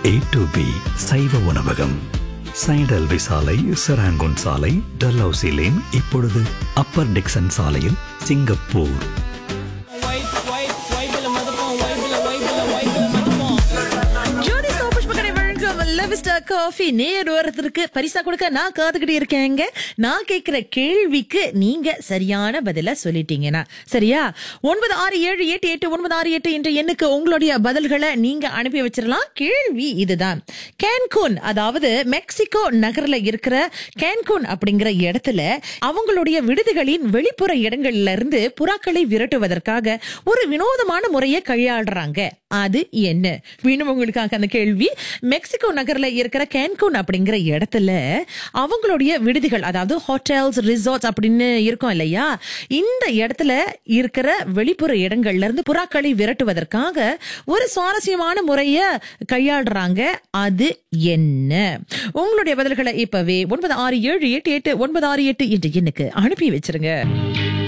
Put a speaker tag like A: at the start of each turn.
A: A to be சைவ உணவகம் சைடல்வி சாலை செராங்கோன் சாலை டல்ஹவுசி லேன் இப்பொழுது அப்பர் டிக்சன் சாலையில் சிங்கப்பூர்
B: ஜோதி சோபுஷ்பகரை வழங்கும் லெவிஸ்டா காஃபி நேர் ஓரத்திற்கு பரிசா கொடுக்க நான் காத்துக்கிட்டு இருக்கேங்க நான் கேட்கிற கேள்விக்கு நீங்க சரியான பதில சொல்லிட்டீங்கன்னா சரியா ஒன்பது ஆறு ஏழு எட்டு எட்டு ஒன்பது ஆறு எட்டு என்ற எண்ணுக்கு உங்களுடைய பதில்களை நீங்க அனுப்பி வச்சிடலாம் கேள்வி இதுதான் கேன்கூன் அதாவது மெக்சிகோ நகர்ல இருக்கிற கேன்கூன் அப்படிங்கிற இடத்துல அவங்களுடைய விடுதிகளின் வெளிப்புற இடங்கள்ல இருந்து புறாக்களை விரட்டுவதற்காக ஒரு வினோதமான முறையை கையாளுறாங்க அது என்ன மீண்டும் உங்களுக்காக அந்த கேள்வி மெக்சிகோ நகர்ல இருக்கிற கேன்கூன் அப்படிங்கிற இடத்துல அவங்களுடைய விடுதிகள் அதாவது ஹோட்டல்ஸ் ரிசார்ட்ஸ் அப்படின்னு இருக்கும் இல்லையா இந்த இடத்துல இருக்கிற வெளிப்புற இடங்கள்ல இருந்து புறாக்களை விரட்டுவதற்காக ஒரு சுவாரஸ்யமான முறைய கையாளுறாங்க அது என்ன உங்களுடைய பதில்களை இப்பவே ஒன்பது ஆறு ஏழு எட்டு எட்டு ஒன்பது ஆறு எட்டு என்ற எண்ணுக்கு அனுப்பி வச்சிருங்க